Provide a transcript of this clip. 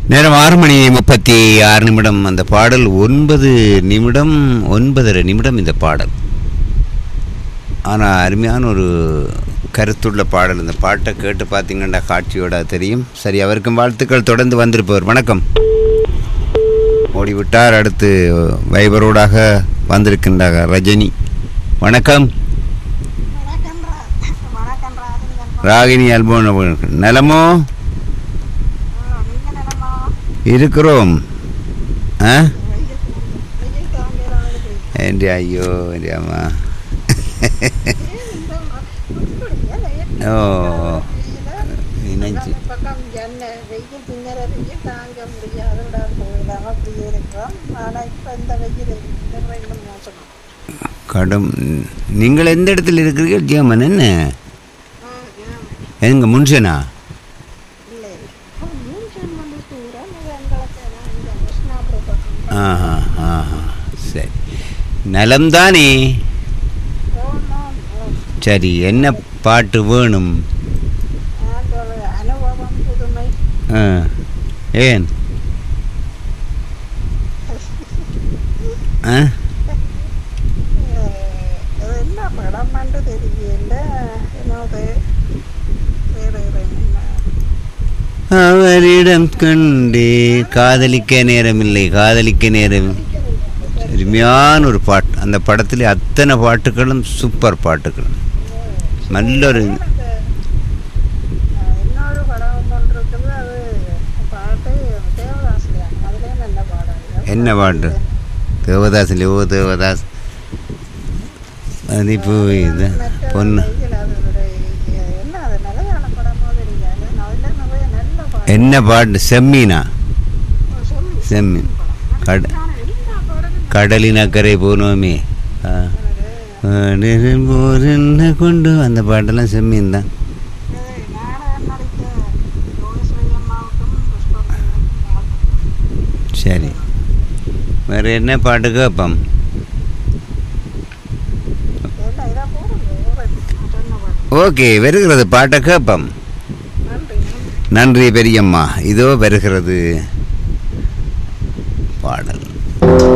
நேரம் ஆறு மணி முப்பத்தி ஆறு நிமிடம் அந்த பாடல் ஒன்பது நிமிடம் ஒன்பதரை நிமிடம் இந்த பாடல் ஆனால் அருமையான ஒரு கருத்துள்ள பாடல் இந்த பாட்டை கேட்டு பார்த்தீங்கன்னா காட்சியோட தெரியும் சரி அவருக்கும் வாழ்த்துக்கள் தொடர்ந்து வந்திருப்பவர் வணக்கம் ஓடிவிட்டார் அடுத்து வைபரோடாக வந்திருக்கின்றார் ரஜினி வணக்கம் வணக்கம் ரா வணக்கம் ராஜினிகன் ராகினி அல்போன் நலமோ நீங்க நிலமா இருக்கிறோம் ஆ வெயில் வெயில் தாங்கிறாங்க എൻ്റെ അയ്യോ എൻ്റെ അമ്മ ஓ நினைச்சு பக்கம் என்ன வெயில் திங்கற வெயில் தாங்க முடியாத போயிடாம அப்படியே இருக்கிறோம் ஆனா இப்ப இந்த வெயில் இன்னும் மோசமா கடும் நீங்கள் எந்த இடத்துல இருக்கிறீர்கள் ஜியம்மன் என்ன ஆ, ஆ, எங்க முன்சனா இல்லை இப்போ மூன்றாம் வந்து தூரம் எங்களுக்கு நான் இந்த கிருஷ்ணாபுரம் பக்கம் ஆஹா ஆஹா சரி நலம்தானே போனோம் சரி என்ன பாட்டு வேணும் ஆண்டோட அனுபவம் புதுமை ஆ ஏன் ஆ அது என்ன படம் வந்து தெரியல என்னது வேறு என்ன அவரிடம் கண்டே காதலிக்க நேரமில்லை காதலிக்க நேரம் அருமையான ஒரு பாட்டு அந்த படத்தில் அத்தனை பாட்டுகளும் சூப்பர் பாட்டுகள் நல்ல ஒரு எனக்கு, அஹ், இன்னொரு படம் ஒன்று இருக்குது அது பாட்டு தேவதாஸ்லியா அதுலேயே நல்ல பாடல் என்ன பாட்டு தேவதாஸ் இல்லையோ தேவதாஸ் அது இப்போ இது பொண்ணு என்ன அது நிலையான படமோ தெரியாது அதில் நிறைய நல்ல பாடல் என்ன பாட்டு செம்மீனா சொல்லி செம்மி கட எல்லா பாடலும் கடலின் அக்கறை போனோமே ஆ. கடலின் போர் என்ன கொண்டு அந்த பாட்டெல்லாம் செம்மீன் தான் நாடகம் நடித்த யோகஸ்ரீ அம்மாவுக்கும் புஷ்பம் சரி வேறு என்ன பாட்டு கேட்போம் எல்லாம் இதாக போடுங்க ஒரு சொன்ன பாட்டு ஓகே வருகிறது பாட்டை கேட்போம் நன்றி நன்றி பெரியம்மா இதோ வருகிறது பாடல்